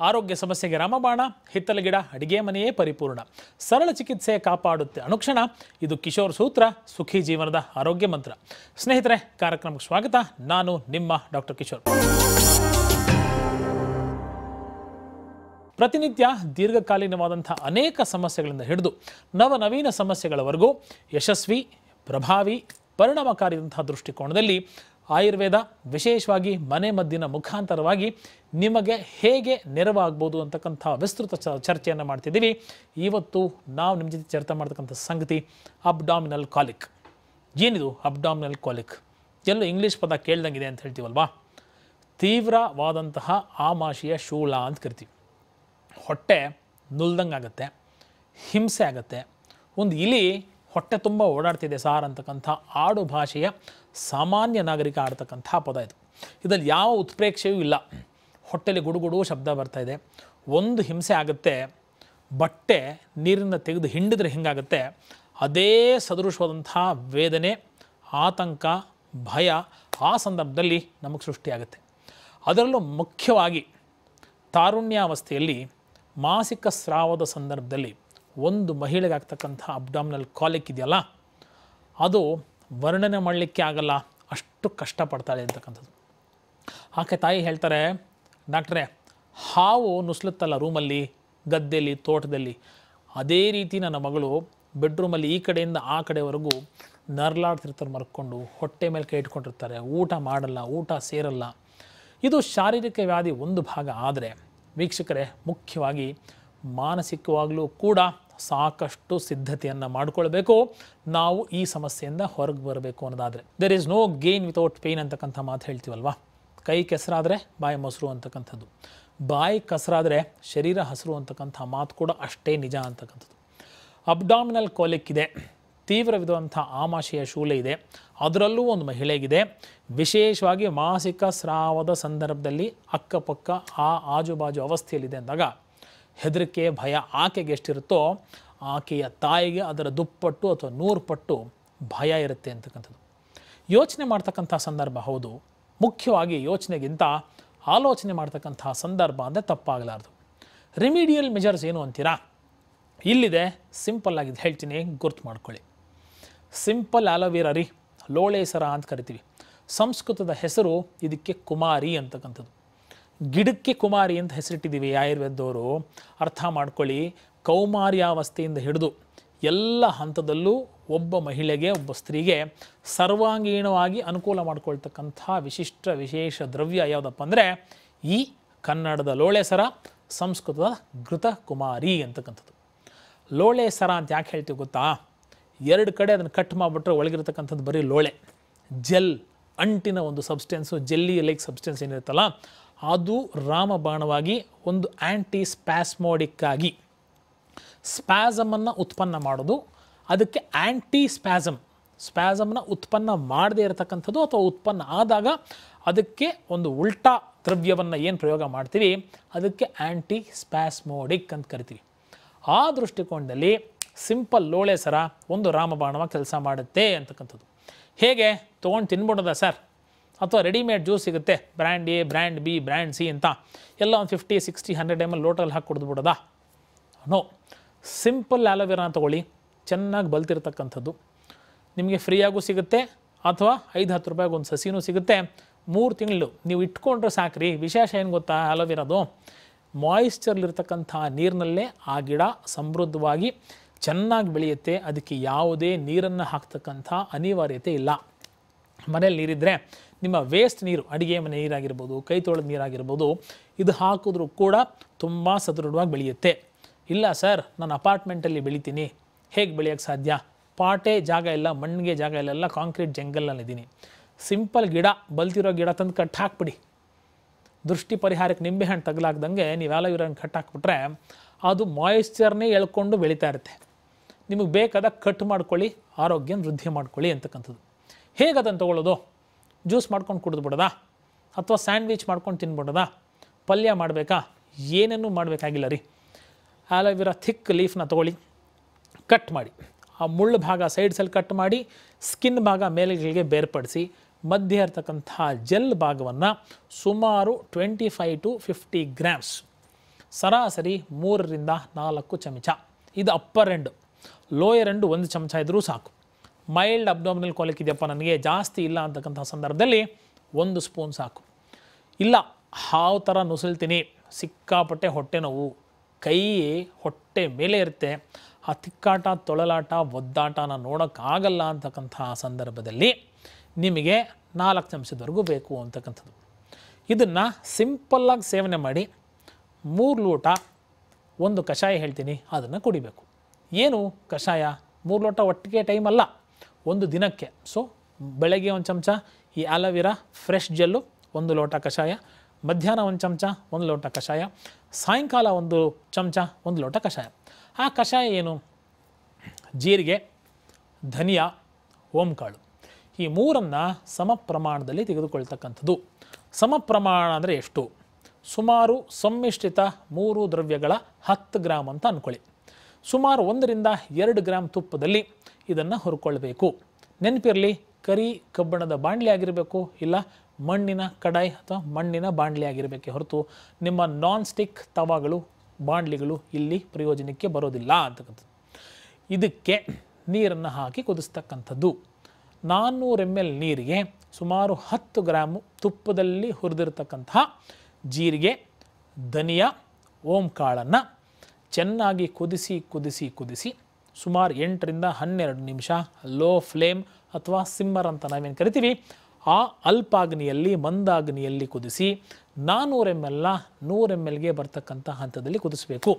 ಆರೋಗ್ಯ ಸಮಸ್ಯೆಗೆ ರಾಮಬಾಣ ಹಿತ್ತಲ ಗಿಡ ಅಡಿಗೆ ಮನೆಯೇ ಪರಿಪೂರ್ಣ ಸರಳ ಚಿಕಿತ್ಸೆ ಕಾಪಾಡುತ್ತೆ ಅನುಕ್ಷಣ ಇದು ಕಿಶೋರ್ ಸೂತ್ರ ಸುಖಿ ಜೀವನದ ಆರೋಗ್ಯ ಮಂತ್ರ ಸ್ನೇಹಿತರೆ ಕಾರ್ಯಕ್ರಮಕ್ಕೆ ಸ್ವಾಗತ ನಾನು ನಿಮ್ಮ ಡಾಕ್ಟರ್ ಕಿಶೋರ್ ಪ್ರತಿನಿತ್ಯ ದೀರ್ಘಕಾಲೀನವಾದಂಥ ಅನೇಕ ಸಮಸ್ಯೆಗಳಿಂದ ಹಿಡಿದು ನವನವೀನ ಸಮಸ್ಯೆಗಳವರೆಗೂ ಯಶಸ್ವಿ ಪ್ರಭಾವಿ ಪರಿಣಾಮಕಾರಿಯಾದಂತಹ ದೃಷ್ಟಿಕೋನದಲ್ಲಿ ಆಯುರ್ವೇದ ವಿಶೇಷವಾಗಿ ಮನೆ ಮದ್ದಿನ ಮುಖಾಂತರವಾಗಿ ನಿಮಗೆ ಹೇಗೆ ನೆರವಾಗ್ಬೋದು ಅಂತಕ್ಕಂಥ ವಿಸ್ತೃತ ಚ ಚರ್ಚೆಯನ್ನು ಮಾಡ್ತಿದ್ದೀವಿ ಇವತ್ತು ನಾವು ನಿಮ್ಮ ಜೊತೆ ಚರ್ಚೆ ಮಾಡ್ತಕ್ಕಂಥ ಸಂಗತಿ ಅಬ್ಡಾಮಿನಲ್ ಕಾಲಿಕ್ ಏನಿದು ಅಬ್ಡಾಮಿನಲ್ ಕಾಲಿಕ್ ಎಲ್ಲೋ ಇಂಗ್ಲೀಷ್ ಪದ ಕೇಳ್ದಂಗಿದೆ ಅಂತ ಹೇಳ್ತೀವಲ್ವಾ ತೀವ್ರವಾದಂತಹ ಆಮಾಶಯ ಶೂಲ ಅಂತ ಕರಿತೀವಿ ಹೊಟ್ಟೆ ನುಲ್ದಂಗೆ ಆಗುತ್ತೆ ಹಿಂಸೆ ಆಗುತ್ತೆ ಒಂದು ಇಲಿ ಹೊಟ್ಟೆ ತುಂಬ ಓಡಾಡ್ತಿದೆ ಸಾರ್ ಅಂತಕ್ಕಂಥ ಆಡು ಭಾಷೆಯ ಸಾಮಾನ್ಯ ನಾಗರಿಕ ಆಡ್ತಕ್ಕಂಥ ಪದ ಇದು ಇದರಲ್ಲಿ ಯಾವ ಉತ್ಪ್ರೇಕ್ಷೆಯೂ ಇಲ್ಲ ಹೊಟ್ಟೆಲಿ ಗುಡುಗುಡು ಶಬ್ದ ಬರ್ತಾ ಇದೆ ಒಂದು ಹಿಂಸೆ ಆಗುತ್ತೆ ಬಟ್ಟೆ ನೀರಿಂದ ತೆಗೆದು ಹಿಂಡಿದ್ರೆ ಹಿಂಗಾಗುತ್ತೆ ಅದೇ ಸದೃಶವಾದಂಥ ವೇದನೆ ಆತಂಕ ಭಯ ಆ ಸಂದರ್ಭದಲ್ಲಿ ನಮಗೆ ಸೃಷ್ಟಿಯಾಗುತ್ತೆ ಅದರಲ್ಲೂ ಮುಖ್ಯವಾಗಿ ತಾರುಣ್ಯಾವಸ್ಥೆಯಲ್ಲಿ ಮಾಸಿಕ ಸ್ರಾವದ ಸಂದರ್ಭದಲ್ಲಿ ಒಂದು ಮಹಿಳೆಗೆ ಆಗ್ತಕ್ಕಂಥ ಅಬ್ಡಾಮಿನಲ್ ಕಾಲಿಕ್ ಇದೆಯಲ್ಲ ಅದು ವರ್ಣನೆ ಮಾಡಲಿಕ್ಕೆ ಆಗಲ್ಲ ಅಷ್ಟು ಕಷ್ಟಪಡ್ತಾಳೆ ಅಂತಕ್ಕಂಥದ್ದು ಆಕೆ ತಾಯಿ ಹೇಳ್ತಾರೆ ಡಾಕ್ಟ್ರೇ ಹಾವು ನುಸ್ಲುತ್ತಲ್ಲ ರೂಮಲ್ಲಿ ಗದ್ದೆಯಲ್ಲಿ ತೋಟದಲ್ಲಿ ಅದೇ ರೀತಿ ನನ್ನ ಮಗಳು ಬೆಡ್ರೂಮಲ್ಲಿ ಈ ಕಡೆಯಿಂದ ಆ ಕಡೆವರೆಗೂ ನರ್ಲಾಡ್ತಿರ್ತಾರೆ ಮರ್ಕೊಂಡು ಹೊಟ್ಟೆ ಮೇಲೆ ಕೈ ಇಟ್ಕೊಂಡಿರ್ತಾರೆ ಊಟ ಮಾಡಲ್ಲ ಊಟ ಸೇರಲ್ಲ ಇದು ಶಾರೀರಿಕ ವ್ಯಾಧಿ ಒಂದು ಭಾಗ ಆದರೆ ವೀಕ್ಷಕರೇ ಮುಖ್ಯವಾಗಿ ಮಾನಸಿಕವಾಗಲೂ ಕೂಡ ಸಾಕಷ್ಟು ಸಿದ್ಧತೆಯನ್ನು ಮಾಡಿಕೊಳ್ಬೇಕು ನಾವು ಈ ಸಮಸ್ಯೆಯಿಂದ ಹೊರಗೆ ಬರಬೇಕು ಅನ್ನೋದಾದರೆ there is no gain without pain ಅಂತಕ್ಕಂಥ ಮಾತು ಹೇಳ್ತೀವಲ್ವಾ ಕೈ ಕೆಸರಾದರೆ ಬಾಯಿ ಮೊಸರು ಅಂತಕ್ಕಂಥದ್ದು ಬಾಯಿ ಕಸರಾದರೆ ಶರೀರ ಹಸಿರು ಅಂತಕ್ಕಂಥ ಮಾತು ಕೂಡ ಅಷ್ಟೇ ನಿಜ ಅಂತಕ್ಕಂಥದ್ದು ಅಬ್ಡಾಮಿನಲ್ ಕೋಲಿಕ್ ಇದೆ ತೀವ್ರವಿರುವಂಥ ಆಮಾಶಯ ಶೂಲೆ ಇದೆ ಅದರಲ್ಲೂ ಒಂದು ಮಹಿಳೆಗಿದೆ ವಿಶೇಷವಾಗಿ ಮಾಸಿಕ ಸ್ರಾವದ ಸಂದರ್ಭದಲ್ಲಿ ಅಕ್ಕಪಕ್ಕ ಆ ಆಜುಬಾಜು ಅವಸ್ಥೆಯಲ್ಲಿದೆ ಅಂದಾಗ ಹೆದರಿಕೆ ಭಯ ಆಕೆಗೆ ಎಷ್ಟಿರುತ್ತೋ ಆಕೆಯ ತಾಯಿಗೆ ಅದರ ದುಪ್ಪಟ್ಟು ಅಥವಾ ನೂರು ಪಟ್ಟು ಭಯ ಇರುತ್ತೆ ಅಂತಕ್ಕಂಥದ್ದು ಯೋಚನೆ ಮಾಡ್ತಕ್ಕಂಥ ಸಂದರ್ಭ ಹೌದು ಮುಖ್ಯವಾಗಿ ಯೋಚನೆಗಿಂತ ಆಲೋಚನೆ ಮಾಡ್ತಕ್ಕಂಥ ಸಂದರ್ಭ ಅಂದರೆ ತಪ್ಪಾಗಲಾರ್ದು ರಿಮಿಡಿಯಲ್ ಮೆಜರ್ಸ್ ಏನು ಅಂತೀರಾ ಇಲ್ಲಿದೆ ಸಿಂಪಲ್ ಆಗಿ ಹೇಳ್ತೀನಿ ಗುರ್ತು ಮಾಡ್ಕೊಳ್ಳಿ ಸಿಂಪಲ್ ಆಲೋವೇರಾ ರೀ ಲೋಳೇಸರ ಅಂತ ಕರಿತೀವಿ ಸಂಸ್ಕೃತದ ಹೆಸರು ಇದಕ್ಕೆ ಕುಮಾರಿ ಅಂತಕ್ಕಂಥದ್ದು ಗಿಡಕ್ಕೆ ಕುಮಾರಿ ಅಂತ ಹೆಸರಿಟ್ಟಿದ್ದೀವಿ ಆಯುರ್ವೇದದವರು ಅರ್ಥ ಮಾಡ್ಕೊಳ್ಳಿ ಕೌಮಾರ್ಯಾವಸ್ಥೆಯಿಂದ ಹಿಡಿದು ಎಲ್ಲ ಹಂತದಲ್ಲೂ ಒಬ್ಬ ಮಹಿಳೆಗೆ ಒಬ್ಬ ಸ್ತ್ರೀಗೆ ಸರ್ವಾಂಗೀಣವಾಗಿ ಅನುಕೂಲ ಮಾಡ್ಕೊಳ್ತಕ್ಕಂಥ ವಿಶಿಷ್ಟ ವಿಶೇಷ ದ್ರವ್ಯ ಯಾವುದಪ್ಪ ಅಂದರೆ ಈ ಕನ್ನಡದ ಲೋಳೆಸರ ಸಂಸ್ಕೃತದ ಘೃತ ಕುಮಾರಿ ಅಂತಕ್ಕಂಥದ್ದು ಲೋಳೆ ಸರ ಅಂತ ಯಾಕೆ ಹೇಳ್ತೀವಿ ಗೊತ್ತಾ ಎರಡು ಕಡೆ ಅದನ್ನು ಕಟ್ ಮಾಡಿಬಿಟ್ರೆ ಒಳಗಿರ್ತಕ್ಕಂಥದ್ದು ಬರೀ ಲೋಳೆ ಜೆಲ್ ಅಂಟಿನ ಒಂದು ಸಬ್ಸ್ಟೆನ್ಸು ಜೆಲ್ಲಿ ಲೈಕ್ ಸಬ್ಸ್ಟೆನ್ಸ್ ಏನಿರುತ್ತಲ್ಲ ಅದು ರಾಮಬಾಣವಾಗಿ ಒಂದು ಆ್ಯಂಟಿ ಸ್ಪ್ಯಾಸ್ಮೋಡಿಕ್ಕಾಗಿ ಸ್ಪ್ಯಾಸಮನ್ನು ಉತ್ಪನ್ನ ಮಾಡೋದು ಅದಕ್ಕೆ ಆ್ಯಂಟಿ ಸ್ಪ್ಯಾಸಮ್ ಸ್ಪ್ಯಾಸಮ್ನ ಉತ್ಪನ್ನ ಮಾಡದೇ ಇರತಕ್ಕಂಥದ್ದು ಅಥವಾ ಉತ್ಪನ್ನ ಆದಾಗ ಅದಕ್ಕೆ ಒಂದು ಉಲ್ಟಾ ದ್ರವ್ಯವನ್ನು ಏನು ಪ್ರಯೋಗ ಮಾಡ್ತೀವಿ ಅದಕ್ಕೆ ಆ್ಯಂಟಿ ಸ್ಪ್ಯಾಸ್ಮೋಡಿಕ್ ಅಂತ ಕರಿತೀವಿ ಆ ದೃಷ್ಟಿಕೋನದಲ್ಲಿ ಸಿಂಪಲ್ ಲೋಳೆ ಸರ ಒಂದು ರಾಮಬಾಣವಾಗಿ ಕೆಲಸ ಮಾಡುತ್ತೆ ಅಂತಕ್ಕಂಥದ್ದು ಹೇಗೆ ತೊಗೊಂಡು ತಿನ್ಬಿಡೋದ ಸರ್ ಅಥವಾ ರೆಡಿಮೇಡ್ ಜ್ಯೂಸ್ ಸಿಗುತ್ತೆ brand A brand B brand C ಅಂತ ಎಲ್ಲ ಒಂದು fifty sixty hundred M L ಲೋಟಲ್ಲಿ ಹಾಕಿ ಕುಡಿದು ಬಿಡೋದಾ ನೋ ಸಿಂಪಲ್ ಆಲೋವೆರಾ ತೊಗೊಳ್ಳಿ ಚೆನ್ನಾಗಿ ಬಲ್ತಿರ್ತಕ್ಕಂಥದ್ದು ನಿಮಗೆ ಫ್ರೀಯಾಗೂ ಸಿಗುತ್ತೆ ಅಥವಾ ಐದು ಹತ್ತು ರೂಪಾಯಿಗೆ ಒಂದು ಸಸಿನೂ ಸಿಗುತ್ತೆ ಮೂರು ತಿಂಗಳು ನೀವು ಇಟ್ಕೊಂಡ್ರೆ ಸಾಕ್ರಿ ವಿಶೇಷ ಏನು ಗೊತ್ತಾ ಆಲೋವೆರಾದು ಮಾಯಿಶ್ಚರ್ಲಿರ್ತಕ್ಕಂಥ ನೀರಿನಲ್ಲೇ ಆ ಗಿಡ ಸಮೃದ್ಧವಾಗಿ ಚೆನ್ನಾಗಿ ಬೆಳೆಯುತ್ತೆ ಅದಕ್ಕೆ ಯಾವುದೇ ನೀರನ್ನು ಹಾಕ್ತಕ್ಕಂಥ ಅನಿವಾರ್ಯತೆ ಇಲ್ಲ ಮನೇಲಿ ನೀರಿದ್ದರೆ ನಿಮ್ಮ ವೇಸ್ಟ್ ನೀರು ಅಡುಗೆ ಮನೆ ನೀರಾಗಿರ್ಬೋದು ಕೈ ತೊಳೆದ ನೀರಾಗಿರ್ಬೋದು ಇದು ಹಾಕಿದ್ರೂ ಕೂಡ ತುಂಬ ಸದೃಢವಾಗಿ ಬೆಳೆಯುತ್ತೆ ಇಲ್ಲ ಸರ್ ನಾನು ಅಪಾರ್ಟ್ಮೆಂಟಲ್ಲಿ ಬೆಳಿತೀನಿ ಹೇಗೆ ಬೆಳೆಯೋಕ್ಕೆ ಸಾಧ್ಯ ಪಾಟೇ ಜಾಗ ಇಲ್ಲ ಮಣ್ಣಿಗೆ ಜಾಗ ಇಲ್ಲ ಎಲ್ಲ ಕಾಂಕ್ರೀಟ್ ಜಂಗಲ್ನಲ್ಲಿದ್ದೀನಿ ಸಿಂಪಲ್ ಗಿಡ ಬಲ್ತಿರೋ ಗಿಡ ತಂದು ಕಟ್ ಹಾಕ್ಬಿಡಿ ದೃಷ್ಟಿ ಪರಿಹಾರಕ್ಕೆ ನಿಂಬೆಹಣ್ಣು ತಗಲಾಗ್ದಂಗೆ ನೀವು ಆಲೋವಿರನ್ನು ಕಟ್ ಹಾಕ್ಬಿಟ್ರೆ ಅದು ಮಾಯಿಶ್ಚರ್ನೇ ಎಳ್ಕೊಂಡು ಬೆಳೀತಾ ಇರುತ್ತೆ ನಿಮಗೆ ಬೇಕಾದಾಗ ಕಟ್ ಮಾಡ್ಕೊಳ್ಳಿ ಆರೋಗ್ಯ ವೃದ್ಧಿ ಮಾಡ್ಕೊಳ್ಳಿ ಅಂತಕ್ಕಂಥದ್ದು ಹೇಗೆ ಅದನ್ನು ತೊಗೊಳ್ಳೋದು ಜ್ಯೂಸ್ ಮಾಡ್ಕೊಂಡು ಕುಡಿದು ಬಿಡೋದಾ ಅಥವಾ ಸ್ಯಾಂಡ್ವಿಚ್ ಮಾಡ್ಕೊಂಡು ತಿನ್ಬಿಡೋದಾ ಪಲ್ಯ ಮಾಡಬೇಕಾ ಏನೇನೂ ಮಾಡಬೇಕಾಗಿಲ್ಲ ರೀ ಆಲೋವಿರಾ ಥಿಕ್ ಲೀಫ್ನ ತೊಗೊಳ್ಳಿ ಕಟ್ ಮಾಡಿ ಆ ಮುಳ್ಳು ಭಾಗ ಸೈಡ್ಸಲ್ಲಿ ಕಟ್ ಮಾಡಿ ಸ್ಕಿನ್ ಭಾಗ ಮೇಲೆಗಳಿಗೆ ಬೇರ್ಪಡಿಸಿ ಮಧ್ಯೆ ಇರ್ತಕ್ಕಂಥ ಜೆಲ್ ಭಾಗವನ್ನು ಸುಮಾರು twenty five to fifty grams ಸರಾಸರಿ ಮೂರರಿಂದ ನಾಲ್ಕು ಚಮಚ ಇದು ಅಪ್ಪರ್ ಎಂಡ್ ಲೋಯರ್ ಎಂಡ್ ಒಂದು ಚಮಚ ಇದ್ದರೂ ಸಾಕು ಮೈಲ್ಡ್ ಅಬ್ಡಾಮಿನಲ್ ಕಾಲಿಕ್ ಇದೆಯಪ್ಪ ನನಗೆ ಜಾಸ್ತಿ ಇಲ್ಲ ಅಂತಕ್ಕಂಥ ಸಂದರ್ಭದಲ್ಲಿ ಒಂದು ಸ್ಪೂನ್ ಸಾಕು ಇಲ್ಲ ಹಾವು ಥರ ನುಸುಳ್ತೀನಿ ಸಿಕ್ಕಾಪಟ್ಟೆ ಹೊಟ್ಟೆ ನೋವು ಕೈ ಹೊಟ್ಟೆ ಮೇಲೆ ಇರುತ್ತೆ ಆ ತಿಕ್ಕಾಟ ತೊಳಲಾಟ ಒದ್ದಾಟನ ನೋಡೋಕ್ಕಾಗಲ್ಲ ಅಂತಕ್ಕಂಥ ಸಂದರ್ಭದಲ್ಲಿ ನಿಮಗೆ ನಾಲ್ಕು ಚಮಚದವರೆಗೂ ಬೇಕು ಅಂತಕ್ಕಂಥದ್ದು ಇದನ್ನು ಸಿಂಪಲ್ಲಾಗಿ ಸೇವನೆ ಮಾಡಿ ಮೂರು ಲೋಟ ಒಂದು ಕಷಾಯ ಹೇಳ್ತೀನಿ ಅದನ್ನು ಕುಡಿಬೇಕು ಏನು ಕಷಾಯ ಮೂರು ಲೋಟ ಒಟ್ಟಿಗೆ ಟೈಮ್ ಅಲ್ಲ ಒಂದು ದಿನಕ್ಕೆ ಸೊ ಬೆಳಗ್ಗೆ ಒಂದು ಚಮಚ ಈ ಆಲೋವೆರಾ ಫ್ರೆಶ್ ಜೆಲ್ಲು ಒಂದು ಲೋಟ ಕಷಾಯ ಮಧ್ಯಾಹ್ನ ಒಂದು ಚಮಚ ಒಂದು ಲೋಟ ಕಷಾಯ ಸಾಯಂಕಾಲ ಒಂದು ಚಮಚ ಒಂದು ಲೋಟ ಕಷಾಯ ಆ ಕಷಾಯ ಏನು ಜೀರಿಗೆ ಧನಿಯಾ ಓಂಕಾಳು ಈ ಮೂರನ್ನು ಸಮ ಪ್ರಮಾಣದಲ್ಲಿ ತೆಗೆದುಕೊಳ್ತಕ್ಕಂಥದ್ದು ಸಮ ಪ್ರಮಾಣ ಅಂದರೆ ಎಷ್ಟು ಸುಮಾರು ಸಮ್ಮಿಶ್ರಿತ ಮೂರು ದ್ರವ್ಯಗಳ ಹತ್ತು ಗ್ರಾಮ್ ಅಂತ ಅಂದ್ಕೊಳ್ಳಿ ಸುಮಾರು ಒಂದರಿಂದ ಎರಡು ಗ್ರಾಮ್ ತುಪ್ಪದಲ್ಲಿ ಇದನ್ನು ಹುರ್ಕೊಳ್ಬೇಕು ನೆನಪಿರಲಿ ಕರಿ ಕಬ್ಬಣದ ಬಾಣಲಿ ಆಗಿರಬೇಕು ಇಲ್ಲ ಮಣ್ಣಿನ ಕಡಾಯಿ ಅಥವಾ ಮಣ್ಣಿನ ಬಾಣಲಿ ಆಗಿರಬೇಕೆ ಹೊರತು ನಿಮ್ಮ ನಾನ್ ಸ್ಟಿಕ್ ತವಾಗಳು ಬಾಣಲಿಗಳು ಇಲ್ಲಿ ಪ್ರಯೋಜನಕ್ಕೆ ಬರೋದಿಲ್ಲ ಅಂತಕ್ಕಂಥದ್ದು ಇದಕ್ಕೆ ನೀರನ್ನು ಹಾಕಿ ಕುದಿಸ್ತಕ್ಕಂಥದ್ದು ನಾನ್ನೂರು ಎಮ್ ಎಲ್ ನೀರಿಗೆ ಸುಮಾರು ಹತ್ತು ಗ್ರಾಮು ತುಪ್ಪದಲ್ಲಿ ಹುರಿದಿರ್ತಕ್ಕಂತಹ ಜೀರಿಗೆ ಧನಿಯಾ ಓಂ ಕಾಳನ್ನು ಚೆನ್ನಾಗಿ ಕುದಿಸಿ ಕುದಿಸಿ ಕುದಿಸಿ ಸುಮಾರು ಎಂಟರಿಂದ ಹನ್ನೆರಡು ನಿಮಿಷ ಲೋ ಫ್ಲೇಮ್ ಅಥವಾ ಸಿಮ್ಮರ್ ಅಂತ ನಾವೇನು ಕರಿತೀವಿ ಆ ಅಲ್ಪಾಗ್ನಿಯಲ್ಲಿ ಮಂದಾಗ್ನಿಯಲ್ಲಿ ಕುದಿಸಿ ನಾನ್ನೂರು ಎಮ್ ಎಲ್ನ ನೂರು ಎಮ್ ಎಲ್ಗೆ ಬರ್ತಕ್ಕಂಥ ಹಂತದಲ್ಲಿ ಕುದಿಸ್ಬೇಕು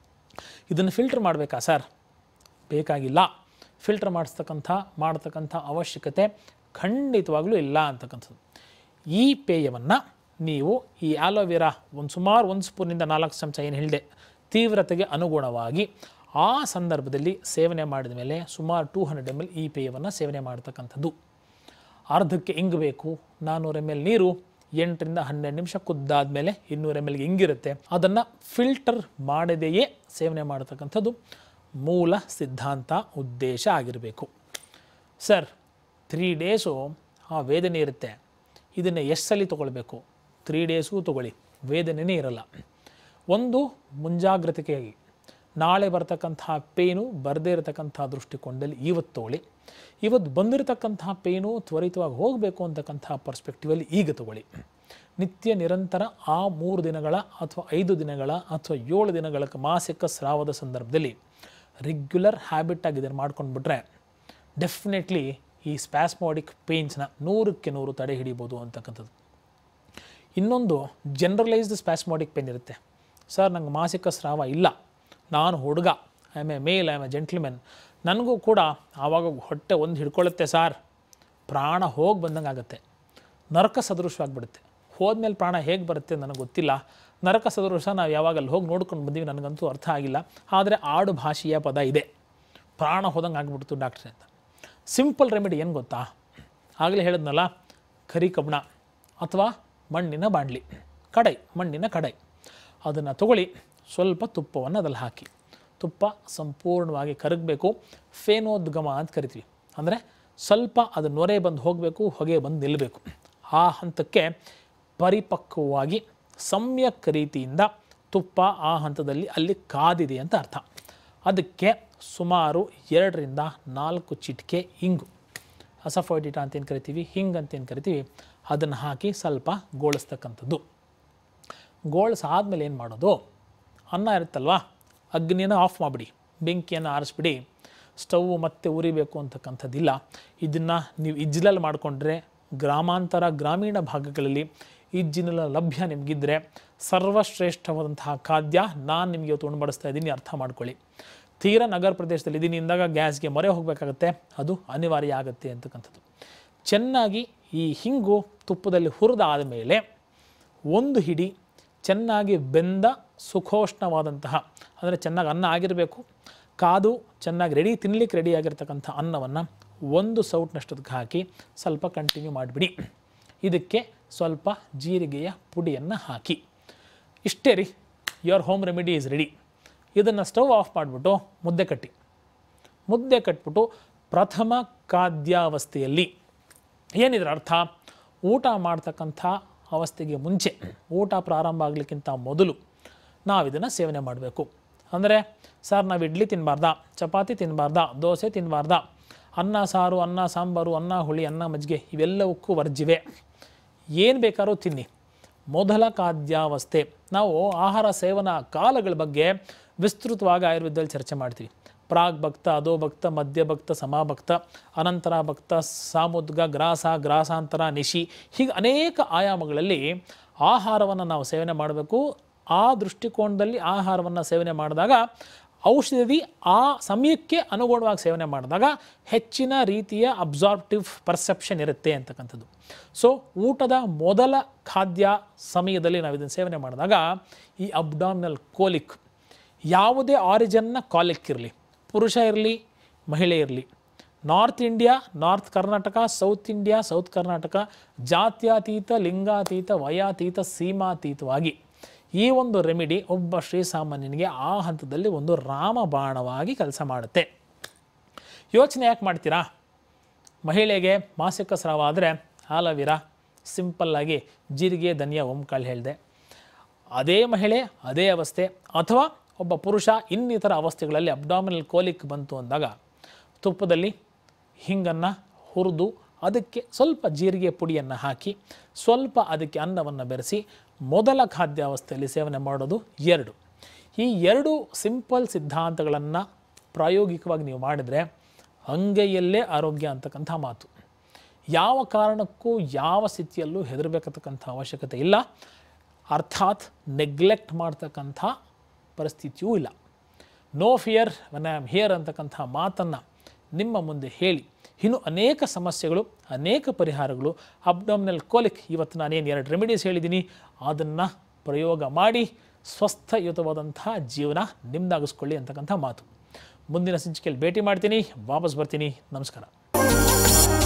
ಇದನ್ನು ಫಿಲ್ಟರ್ ಮಾಡಬೇಕಾ ಸರ್ ಬೇಕಾಗಿಲ್ಲ ಫಿಲ್ಟರ್ ಮಾಡಿಸ್ತಕ್ಕಂಥ ಮಾಡ್ತಕ್ಕಂಥ ಅವಶ್ಯಕತೆ ಖಂಡಿತವಾಗ್ಲೂ ಇಲ್ಲ ಅಂತಕ್ಕಂಥದ್ದು ಈ ಪೇಯವನ್ನು ನೀವು ಈ ಆಲೋವೆರಾ ಒಂದು ಸುಮಾರು ಒಂದು ಸ್ಪೂನಿಂದ ನಾಲ್ಕು ಚಮಚ ಏನು ಹೇಳಿದೆ ತೀವ್ರತೆಗೆ ಅನುಗುಣವಾಗಿ ಆ ಸಂದರ್ಭದಲ್ಲಿ ಸೇವನೆ ಮಾಡಿದ ಮೇಲೆ ಸುಮಾರು ಟೂ ಹಂಡ್ರೆಡ್ ಎಮ್ ಎಲ್ ಈ ಪೇಯವನ್ನು ಸೇವನೆ ಮಾಡ್ತಕ್ಕಂಥದ್ದು ಅರ್ಧಕ್ಕೆ ಇಂಗು ಬೇಕು ನಾನ್ನೂರು ಎಮ್ ಎಲ್ ನೀರು ಎಂಟರಿಂದ ಹನ್ನೆರಡು ನಿಮಿಷ ಕುದ್ದಾದ ಮೇಲೆ ಇನ್ನೂರು ಎಮ್ ಎಲ್ಗೆ ಇಂಗಿರುತ್ತೆ ಅದನ್ನು ಫಿಲ್ಟರ್ ಮಾಡದೆಯೇ ಸೇವನೆ ಮಾಡತಕ್ಕಂಥದ್ದು ಮೂಲ ಸಿದ್ಧಾಂತ ಉದ್ದೇಶ ಆಗಿರಬೇಕು ಸರ್ ತ್ರೀ ಡೇಸು ಆ ವೇದನೆ ಇರುತ್ತೆ ಇದನ್ನು ಎಷ್ಟು ಸಲ ತೊಗೊಳ್ಬೇಕು ತ್ರೀ ಡೇಸ್ಗೂ ತೊಗೊಳ್ಳಿ ವೇದನೆಯೇ ಇರಲ್ಲ ಒಂದು ಮುಂಜಾಗ್ರತೆಗಾಗಿ ನಾಳೆ ಬರ್ತಕ್ಕಂಥ ಪೇನು ಬರದೇ ಇರತಕ್ಕಂಥ ದೃಷ್ಟಿಕೋನದಲ್ಲಿ ಇವತ್ತು ತೊಗೊಳ್ಳಿ ಇವತ್ತು ಬಂದಿರತಕ್ಕಂಥ ಪೇನು ತ್ವರಿತವಾಗಿ ಹೋಗಬೇಕು ಅಂತಕ್ಕಂಥ ಪರ್ಸ್ಪೆಕ್ಟಿವಲ್ಲಿ ಈಗ ತಗೊಳ್ಳಿ ನಿತ್ಯ ನಿರಂತರ ಆ ಮೂರು ದಿನಗಳ ಅಥವಾ ಐದು ದಿನಗಳ ಅಥವಾ ಏಳು ದಿನಗಳ ಮಾಸಿಕ ಸ್ರಾವದ ಸಂದರ್ಭದಲ್ಲಿ ರೆಗ್ಯುಲರ್ ಹ್ಯಾಬಿಟ್ ಆಗಿ ಇದನ್ನು ಮಾಡ್ಕೊಂಡ್ಬಿಟ್ರೆ ಡೆಫಿನೆಟ್ಲಿ ಈ ಸ್ಪ್ಯಾಸ್ಮಾಡಿಕ್ ಪೇನ್ಸ್ನ ನೂರಕ್ಕೆ ನೂರು ತಡೆ ಹಿಡಿಬೋದು ಅಂತಕ್ಕಂಥದ್ದು ಇನ್ನೊಂದು ಜನರಲೈಸ್ಡ್ ಸ್ಪ್ಯಾಸ್ಮಾಡಿಕ್ ಪೇನ್ ಇರುತ್ತೆ ಸರ್ ನಂಗೆ ಮಾಸಿಕ ಸ್ರಾವ ಇಲ್ಲ ನಾನು ಹುಡುಗ I am a male I am a gentlemen ನನಗೂ ಕೂಡ ಆವಾಗ ಹೊಟ್ಟೆ ಒಂದು ಹಿಡ್ಕೊಳ್ಳುತ್ತೆ ಸಾರ್ ಪ್ರಾಣ ಹೋಗಿ ಬಂದಂಗೆ ಆಗುತ್ತೆ ನರಕ ಸದೃಶವಾಗಿಬಿಡುತ್ತೆ ಹೋದ್ಮೇಲೆ ಪ್ರಾಣ ಹೇಗೆ ಬರುತ್ತೆ ನನಗೆ ಗೊತ್ತಿಲ್ಲ ನರಕ ಸದೃಶ ನಾವು ಯಾವಾಗ ಅಲ್ಲಿ ಹೋಗಿ ನೋಡ್ಕೊಂಡು ಬಂದೀವಿ ನನಗಂತೂ ಅರ್ಥ ಆಗಿಲ್ಲ ಆದರೆ ಆಡು ಭಾಷೆಯ ಪದ ಇದೆ ಪ್ರಾಣ ಹೋದಂಗೆ ಆಗಿಬಿಡ್ತು ಡಾಕ್ಟ್ರೆ ಅಂತ ಸಿಂಪಲ್ ರೆಮಿಡಿ ಏನು ಗೊತ್ತಾ ಆಗಲೇ ಹೇಳಿದ್ನಲ್ಲ ಕರಿ ಕಬ್ಬಣ ಅಥವಾ ಮಣ್ಣಿನ ಬಾಣಲಿ ಕಡೈ ಮಣ್ಣಿನ ಕಡೈ ಅದನ್ನು ತಗೊಳ್ಳಿ ಸ್ವಲ್ಪ ತುಪ್ಪವನ್ನು ಅದ್ರಲ್ಲಿ ಹಾಕಿ ತುಪ್ಪ ಸಂಪೂರ್ಣವಾಗಿ ಕರಗಬೇಕು ಫೇನೋದ್ಗಮ ಅಂತ ಕರಿತೀವಿ ಅಂದರೆ ಸ್ವಲ್ಪ ಅದು ನೊರೆ ಬಂದು ಹೋಗಬೇಕು ಹೊಗೆ ಬಂದು ನಿಲ್ಲಬೇಕು ಆ ಹಂತಕ್ಕೆ ಪರಿಪಕ್ವವಾಗಿ ಸಮ್ಯಕ್ ರೀತಿಯಿಂದ ತುಪ್ಪ ಆ ಹಂತದಲ್ಲಿ ಅಲ್ಲಿ ಕಾದಿದೆ ಅಂತ ಅರ್ಥ ಅದಕ್ಕೆ ಸುಮಾರು ಎರಡರಿಂದ ನಾಲ್ಕು ಚಿಟಿಕೆ ಇಂಗು ಅಸಫೋಯ್ಡಿಟಾ ಅಂತ ಏನು ಕರಿತೀವಿ ಹಿಂಗ್ ಅಂತ ಏನು ಕರಿತೀವಿ ಅದನ್ನು ಹಾಕಿ ಸ್ವಲ್ಪ ಗೋಳಿಸ್ತಕ್ಕಂಥದ್ದು ಗೋಳಿಸಾದ್ಮೇಲೆ ಏನು ಮಾಡೋದು ಅನ್ನ ಇರುತ್ತಲ್ವಾ ಅಗ್ನಿಯನ್ನು ಆಫ್ ಮಾಡಿಬಿಡಿ ಬೆಂಕಿಯನ್ನು ಆರಿಸ್ಬಿಡಿ ಸ್ಟವ್ ಮತ್ತೆ ಉರಿಬೇಕು ಅಂತಕ್ಕಂಥದ್ದಿಲ್ಲ ಇದನ್ನು ನೀವು ಇಜ್ಜಲಲ್ಲಿ ಮಾಡಿಕೊಂಡ್ರೆ ಗ್ರಾಮಾಂತರ ಗ್ರಾಮೀಣ ಭಾಗಗಳಲ್ಲಿ ಇಜ್ಜಿನೆಲ್ಲ ಲಭ್ಯ ನಿಮಗಿದ್ರೆ ಸರ್ವಶ್ರೇಷ್ಠವಾದಂತಹ ಖಾದ್ಯ ನಾನು ನಿಮಗೆ ಇವತ್ತು ಉಣಬಡಿಸ್ತಾ ಇದ್ದೀನಿ ಅರ್ಥ ಮಾಡ್ಕೊಳ್ಳಿ ತೀರಾ ನಗರ ಪ್ರದೇಶದಲ್ಲಿ ಇದ್ದೀನಿ ಇಂದಾಗ ಗ್ಯಾಸ್ಗೆ ಮೊರೆ ಹೋಗಬೇಕಾಗತ್ತೆ ಅದು ಅನಿವಾರ್ಯ ಆಗುತ್ತೆ ಅಂತಕ್ಕಂಥದ್ದು ಚೆನ್ನಾಗಿ ಈ ಹಿಂಗು ತುಪ್ಪದಲ್ಲಿ ಹುರಿದಾದ ಮೇಲೆ ಒಂದು ಹಿಡಿ ಚೆನ್ನಾಗಿ ಬೆಂದ ಸುಖೋಷ್ಣವಾದಂತಹ ಅಂದರೆ ಚೆನ್ನಾಗಿ ಅನ್ನ ಆಗಿರಬೇಕು ಕಾದು ಚೆನ್ನಾಗಿ ರೆಡಿ ತಿನ್ನಲಿಕ್ಕೆ ರೆಡಿ ಆಗಿರ್ತಕ್ಕಂಥ ಅನ್ನವನ್ನು ಒಂದು ಸೌಟ್ನಷ್ಟದಕ್ಕೆ ಹಾಕಿ ಸ್ವಲ್ಪ ಕಂಟಿನ್ಯೂ ಮಾಡಿಬಿಡಿ ಇದಕ್ಕೆ ಸ್ವಲ್ಪ ಜೀರಿಗೆಯ ಪುಡಿಯನ್ನು ಹಾಕಿ ಇಷ್ಟೇ ರೀ your home remedy is ready ಇದನ್ನು ಸ್ಟವ್ ಆಫ್ ಮಾಡಿಬಿಟ್ಟು ಮುದ್ದೆ ಕಟ್ಟಿ ಮುದ್ದೆ ಕಟ್ಬಿಟ್ಟು ಪ್ರಥಮ ಖಾದ್ಯಾವಸ್ಥೆಯಲ್ಲಿ ಏನಿದ್ರ ಅರ್ಥ ಊಟ ಮಾಡ್ತಕ್ಕಂಥ ಅವಸ್ಥೆಗೆ ಮುಂಚೆ ಊಟ ಪ್ರಾರಂಭ ಆಗಲಿಕ್ಕಿಂತ ಮೊದಲು ನಾವು ಇದನ್ನು ಸೇವನೆ ಮಾಡಬೇಕು ಅಂದರೆ ಸರ್ ನಾವು ಇಡ್ಲಿ ತಿನ್ನಬಾರ್ದಾ ಚಪಾತಿ ತಿನ್ನಬಾರ್ದಾ ದೋಸೆ ತಿನ್ನಬಾರ್ದಾ ಅನ್ನ ಸಾರು ಅನ್ನ ಸಾಂಬಾರು ಅನ್ನ ಹುಳಿ ಅನ್ನ ಮಜ್ಜಿಗೆ ಇವೆಲ್ಲವಕ್ಕೂ ವರ್ಜಿವೆ ಏನು ಬೇಕಾದ್ರೂ ತಿನ್ನಿ ಮೊದಲ ಖಾದ್ಯಾವಸ್ಥೆ ನಾವು ಆಹಾರ ಸೇವನಾ ಕಾಲಗಳ ಬಗ್ಗೆ ವಿಸ್ತೃತವಾಗಿ ಆಯುರ್ವೇದದಲ್ಲಿ ಚರ್ಚೆ ಮಾಡ್ತೀವಿ ಪ್ರಾಗ್ ಭಕ್ತ ಅಧೋ ಭಕ್ತ ಮಧ್ಯ ಭಕ್ತ ಸಮಾಭಕ್ತ ಅನಂತರ ಭಕ್ತ ಸಾಮುದ್ಗ ಗ್ರಾಸ ಗ್ರಾಸಾಂತರ ನಿಶಿ ಹೀಗೆ ಅನೇಕ ಆಯಾಮಗಳಲ್ಲಿ ಆಹಾರವನ್ನು ನಾವು ಸೇವನೆ ಮಾಡಬೇಕು ಆ ದೃಷ್ಟಿಕೋನದಲ್ಲಿ ಆಹಾರವನ್ನು ಸೇವನೆ ಮಾಡಿದಾಗ ಔಷಧಿ ಆ ಸಮಯಕ್ಕೆ ಅನುಗುಣವಾಗಿ ಸೇವನೆ ಮಾಡಿದಾಗ ಹೆಚ್ಚಿನ ರೀತಿಯ ಅಬ್ಸಾರ್ಪ್ಟಿವ್ ಪರ್ಸೆಪ್ಷನ್ ಇರುತ್ತೆ ಅಂತಕ್ಕಂಥದ್ದು ಸೊ ಊಟದ ಮೊದಲ ಖಾದ್ಯ ಸಮಯದಲ್ಲಿ ನಾವು ಇದನ್ನು ಸೇವನೆ ಮಾಡಿದಾಗ ಈ ಅಬ್ಡಾಮಿನಲ್ ಕೋಲಿಕ್ ಯಾವುದೇ ಆರಿಜನ್ನ ಕಾಲಿಕ್ ಇರಲಿ ಪುರುಷ ಇರಲಿ ಮಹಿಳೆ ಇರಲಿ North India North Karnataka South India South Karnataka ಜಾತ್ಯತೀತ ಲಿಂಗಾತೀತ ವಯಾತೀತ ಸೀಮಾತೀತವಾಗಿ ಈ ಒಂದು ರೆಮಿಡಿ ಒಬ್ಬ ಶ್ರೀಸಾಮಾನ್ಯನಿಗೆ ಆ ಹಂತದಲ್ಲಿ ಒಂದು ರಾಮಬಾಣವಾಗಿ ಕೆಲಸ ಮಾಡುತ್ತೆ ಯೋಚನೆ ಯಾಕೆ ಮಾಡ್ತೀರಾ ಮಹಿಳೆಗೆ ಮಾಸಿಕ ಸ್ರಾವ ಆದರೆ ಆಲವಿರ ಸಿಂಪಲ್ಲಾಗಿ ಜೀರಿಗೆ ಧನಿಯಾ ಓಂಕಾಳು ಹೇಳಿದೆ ಅದೇ ಮಹಿಳೆ ಅದೇ ಅವಸ್ಥೆ ಅಥವಾ ಒಬ್ಬ ಪುರುಷ ಇನ್ನಿತರ ಅವಸ್ಥೆಗಳಲ್ಲಿ ಅಬ್ಡಾಮಿನಲ್ ಕೋಲಿಕ್ ಬಂತು ಅಂದಾಗ ತುಪ್ಪದಲ್ಲಿ ಹಿಂಗನ್ನು ಹುರಿದು ಅದಕ್ಕೆ ಸ್ವಲ್ಪ ಜೀರಿಗೆ ಪುಡಿಯನ್ನು ಹಾಕಿ ಸ್ವಲ್ಪ ಅದಕ್ಕೆ ಅನ್ನವನ್ನು ಬೆರೆಸಿ ಮೊದಲ ಖಾದ್ಯಾವಸ್ಥೆಯಲ್ಲಿ ಸೇವನೆ ಮಾಡೋದು ಎರಡು ಈ ಎರಡು ಸಿಂಪಲ್ ಸಿದ್ಧಾಂತಗಳನ್ನು ಪ್ರಾಯೋಗಿಕವಾಗಿ ನೀವು ಮಾಡಿದರೆ ಅಂಗೈಯಲ್ಲೇ ಆರೋಗ್ಯ ಅಂತಕ್ಕಂಥ ಮಾತು ಯಾವ ಕಾರಣಕ್ಕೂ ಯಾವ ಸ್ಥಿತಿಯಲ್ಲೂ ಹೆದರಬೇಕತಕ್ಕಂಥ ಅವಶ್ಯಕತೆ ಇಲ್ಲ ಅರ್ಥಾತ್ ನೆಗ್ಲೆಕ್ಟ್ ಮಾಡ್ತಕ್ಕಂಥ ಪರಿಸ್ಥಿತಿಯೂ ಇಲ್ಲ no fear when I am here ಅಂತಕ್ಕಂಥ ಮಾತನ್ನು ನಿಮ್ಮ ಮುಂದೆ ಹೇಳಿ ಇನ್ನು ಅನೇಕ ಸಮಸ್ಯೆಗಳು ಅನೇಕ ಪರಿಹಾರಗಳು ಅಬ್ಡಾಮಿನಲ್ ಕೋಲಿಕ್ ಇವತ್ತು ನಾನೇನು ಎರಡು ರೆಮಿಡೀಸ್ ಹೇಳಿದ್ದೀನಿ ಅದನ್ನು ಪ್ರಯೋಗ ಮಾಡಿ ಸ್ವಸ್ಥಯುತವಾದಂತಹ ಜೀವನ ನಿಮ್ದಾಗಿಸ್ಕೊಳ್ಳಿ ಅಂತಕ್ಕಂಥ ಮಾತು ಮುಂದಿನ ಸಂಚಿಕೆಯಲ್ಲಿ ಭೇಟಿ ಮಾಡ್ತೀನಿ ವಾಪಸ್ ಬರ್ತೀನಿ ನಮಸ್ಕಾರ